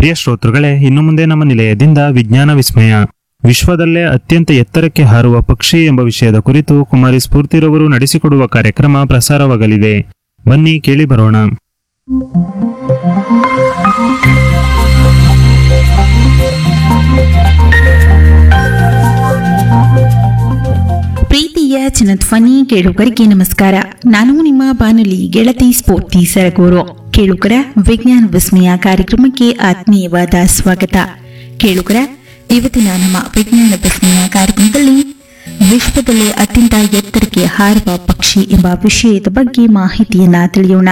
ಪ್ರಿಯ ಶ್ರೋತೃಗಳೇ ಇನ್ನು ಮುಂದೆ ನಮ್ಮ ನಿಲಯದಿಂದ ವಿಜ್ಞಾನ ವಿಸ್ಮಯ ವಿಶ್ವದಲ್ಲೇ ಅತ್ಯಂತ ಎತ್ತರಕ್ಕೆ ಹಾರುವ ಪಕ್ಷಿ ಎಂಬ ವಿಷಯದ ಕುರಿತು ಕುಮಾರಿ ಸ್ಫೂರ್ತಿರವರು ನಡೆಸಿಕೊಡುವ ಕಾರ್ಯಕ್ರಮ ಪ್ರಸಾರವಾಗಲಿದೆ ಬನ್ನಿ ಕೇಳಿ ಬರೋಣ ಪ್ರೀತಿಯ ಚಿನ್ನಧ್ವನಿ ಕೇಳುಗರಿಗೆ ನಮಸ್ಕಾರ ನಾನು ನಿಮ್ಮ ಬಾನುಲಿ ಗೆಳತಿ ಸ್ಫೂರ್ತಿ ಸರಗೂರು ಕೇಳುಗರ ವಿಜ್ಞಾನ ವಿಸ್ಮಯ ಕಾರ್ಯಕ್ರಮಕ್ಕೆ ಆತ್ಮೀಯವಾದ ಸ್ವಾಗತ ಕೇಳುಗರ ಇವತ್ತಿನ ನಮ್ಮ ವಿಜ್ಞಾನ ವಿಸ್ಮಯ ಕಾರ್ಯಕ್ರಮದಲ್ಲಿ ವಿಶ್ವದಲ್ಲೇ ಅತ್ಯಂತ ಎತ್ತರಕ್ಕೆ ಹಾರುವ ಪಕ್ಷಿ ಎಂಬ ವಿಷಯದ ಬಗ್ಗೆ ಮಾಹಿತಿಯನ್ನ ತಿಳಿಯೋಣ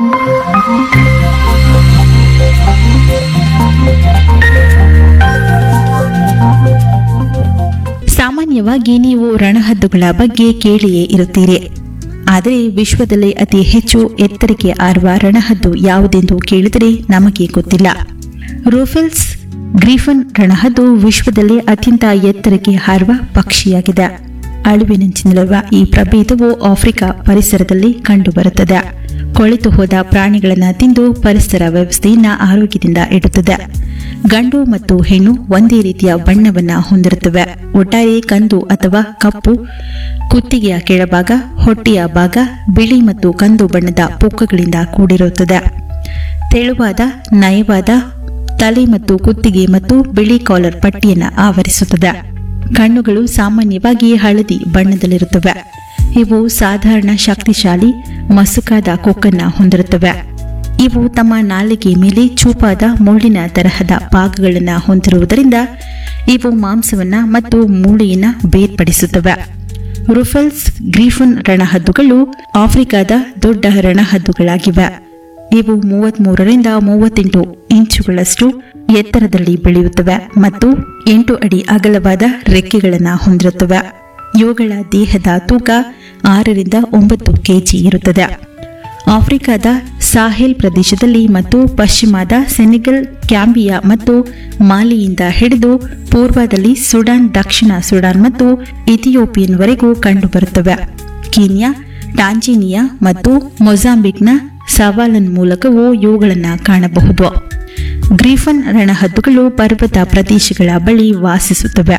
ಸಾಮಾನ್ಯವಾಗಿ ನೀವು ರಣಹದ್ದುಗಳ ಬಗ್ಗೆ ಕೇಳಿಯೇ ಇರುತ್ತೀರಿ ಆದರೆ ವಿಶ್ವದಲ್ಲೇ ಅತಿ ಹೆಚ್ಚು ಎತ್ತರಕ್ಕೆ ಆರುವ ರಣಹದ್ದು ಯಾವುದೆಂದು ಕೇಳಿದರೆ ನಮಗೆ ಗೊತ್ತಿಲ್ಲ ರೂಫೆಲ್ಸ್ ಗ್ರೀಫನ್ ರಣಹದ್ದು ವಿಶ್ವದಲ್ಲೇ ಅತ್ಯಂತ ಎತ್ತರಕ್ಕೆ ಹಾರುವ ಪಕ್ಷಿಯಾಗಿದೆ ಅಳಿವಿನಂಚಿನಲ್ಲಿರುವ ಈ ಪ್ರಭೇದವು ಆಫ್ರಿಕಾ ಪರಿಸರದಲ್ಲಿ ಕಂಡುಬರುತ್ತದೆ ಕೊಳೆತು ಹೋದ ಪ್ರಾಣಿಗಳನ್ನು ತಿಂದು ಪರಿಸರ ವ್ಯವಸ್ಥೆಯನ್ನ ಆರೋಗ್ಯದಿಂದ ಇಡುತ್ತದೆ ಗಂಡು ಮತ್ತು ಹೆಣ್ಣು ಒಂದೇ ರೀತಿಯ ಬಣ್ಣವನ್ನ ಹೊಂದಿರುತ್ತವೆ ಒಟ್ಟಾರೆ ಕಂದು ಅಥವಾ ಕಪ್ಪು ಕುತ್ತಿಗೆಯ ಕೆಳಭಾಗ ಹೊಟ್ಟೆಯ ಭಾಗ ಬಿಳಿ ಮತ್ತು ಕಂದು ಬಣ್ಣದ ಪುಕ್ಕಗಳಿಂದ ಕೂಡಿರುತ್ತದೆ ತೆಳುವಾದ ನಯವಾದ ತಲೆ ಮತ್ತು ಕುತ್ತಿಗೆ ಮತ್ತು ಬಿಳಿ ಕಾಲರ್ ಪಟ್ಟಿಯನ್ನು ಆವರಿಸುತ್ತದೆ ಕಣ್ಣುಗಳು ಸಾಮಾನ್ಯವಾಗಿ ಹಳದಿ ಬಣ್ಣದಲ್ಲಿರುತ್ತವೆ ಇವು ಸಾಧಾರಣ ಶಕ್ತಿಶಾಲಿ ಮಸುಕಾದ ಕೊಕ್ಕನ್ನ ಹೊಂದಿರುತ್ತವೆ ಇವು ತಮ್ಮ ನಾಲಿಗೆ ಮೇಲೆ ಚೂಪಾದ ಮುಳ್ಳಿನ ತರಹದ ಭಾಗಗಳನ್ನು ಹೊಂದಿರುವುದರಿಂದ ಇವು ಮಾಂಸವನ್ನ ಮತ್ತು ಮೂಳೆಯನ್ನ ಬೇರ್ಪಡಿಸುತ್ತವೆ ರುಫೆಲ್ಸ್ ಗ್ರೀಫನ್ ರಣಹದ್ದುಗಳು ಆಫ್ರಿಕಾದ ದೊಡ್ಡ ರಣಹದ್ದುಗಳಾಗಿವೆ ಇವು ಮೂವತ್ಮೂರರಿಂದ ಮೂವತ್ತೆಂಟು ಇಂಚುಗಳಷ್ಟು ಎತ್ತರದಲ್ಲಿ ಬೆಳೆಯುತ್ತವೆ ಮತ್ತು ಎಂಟು ಅಡಿ ಅಗಲವಾದ ರೆಕ್ಕೆಗಳನ್ನು ಹೊಂದಿರುತ್ತವೆ ಇವುಗಳ ದೇಹದ ತೂಕ ಆರರಿಂದ ಒಂಬತ್ತು ಕೆಜಿ ಇರುತ್ತದೆ ಆಫ್ರಿಕಾದ ಸಾಹೆಲ್ ಪ್ರದೇಶದಲ್ಲಿ ಮತ್ತು ಪಶ್ಚಿಮದ ಸೆನೆಗಲ್ ಕ್ಯಾಂಬಿಯಾ ಮತ್ತು ಮಾಲಿಯಿಂದ ಹಿಡಿದು ಪೂರ್ವದಲ್ಲಿ ಸುಡಾನ್ ದಕ್ಷಿಣ ಸುಡಾನ್ ಮತ್ತು ಇಥಿಯೋಪಿಯನ್ವರೆಗೂ ಕಂಡುಬರುತ್ತವೆ ಕೀನ್ಯಾ ಟಾಂಜೇನಿಯಾ ಮತ್ತು ಮೊಜಾಂಬಿಕ್ನ ಸವಾಲನ್ ಮೂಲಕವೂ ಇವುಗಳನ್ನು ಕಾಣಬಹುದು ಗ್ರೀಫನ್ ರಣಹದ್ದುಗಳು ಪರ್ವತ ಪ್ರದೇಶಗಳ ಬಳಿ ವಾಸಿಸುತ್ತವೆ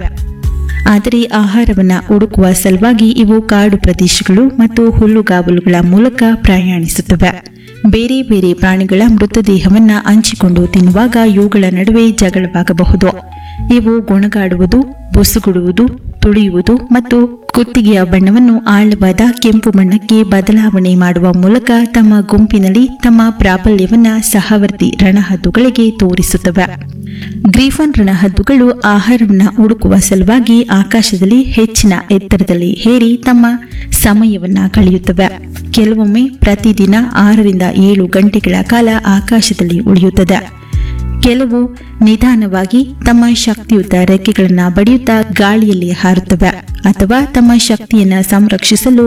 ಆದರೆ ಆಹಾರವನ್ನು ಹುಡುಕುವ ಸಲುವಾಗಿ ಇವು ಕಾಡು ಪ್ರದೇಶಗಳು ಮತ್ತು ಹುಲ್ಲುಗಾವಲುಗಳ ಮೂಲಕ ಪ್ರಯಾಣಿಸುತ್ತವೆ ಬೇರೆ ಬೇರೆ ಪ್ರಾಣಿಗಳ ಮೃತದೇಹವನ್ನ ಹಂಚಿಕೊಂಡು ತಿನ್ನುವಾಗ ಇವುಗಳ ನಡುವೆ ಜಗಳವಾಗಬಹುದು ಇವು ಗುಣಗಾಡುವುದು ಬುಸುಗುಡುವುದು ತುಳಿಯುವುದು ಮತ್ತು ಕುತ್ತಿಗೆಯ ಬಣ್ಣವನ್ನು ಆಳವಾದ ಕೆಂಪು ಬಣ್ಣಕ್ಕೆ ಬದಲಾವಣೆ ಮಾಡುವ ಮೂಲಕ ತಮ್ಮ ಗುಂಪಿನಲ್ಲಿ ತಮ್ಮ ಪ್ರಾಬಲ್ಯವನ್ನ ಸಹವರ್ತಿ ರಣಹದ್ದುಗಳಿಗೆ ತೋರಿಸುತ್ತವೆ ಗ್ರೀಫನ್ ರಣಹದ್ದುಗಳು ಆಹಾರವನ್ನು ಹುಡುಕುವ ಸಲುವಾಗಿ ಆಕಾಶದಲ್ಲಿ ಹೆಚ್ಚಿನ ಎತ್ತರದಲ್ಲಿ ಹೇರಿ ತಮ್ಮ ಸಮಯವನ್ನ ಕಳೆಯುತ್ತವೆ ಕೆಲವೊಮ್ಮೆ ಪ್ರತಿದಿನ ಆರರಿಂದ ಏಳು ಗಂಟೆಗಳ ಕಾಲ ಆಕಾಶದಲ್ಲಿ ಉಳಿಯುತ್ತದೆ ಕೆಲವು ನಿಧಾನವಾಗಿ ತಮ್ಮ ಶಕ್ತಿಯುತ ರೆಕ್ಕೆಗಳನ್ನು ಬಡಿಯುತ್ತಾ ಗಾಳಿಯಲ್ಲಿ ಹಾರುತ್ತವೆ ಅಥವಾ ತಮ್ಮ ಶಕ್ತಿಯನ್ನು ಸಂರಕ್ಷಿಸಲು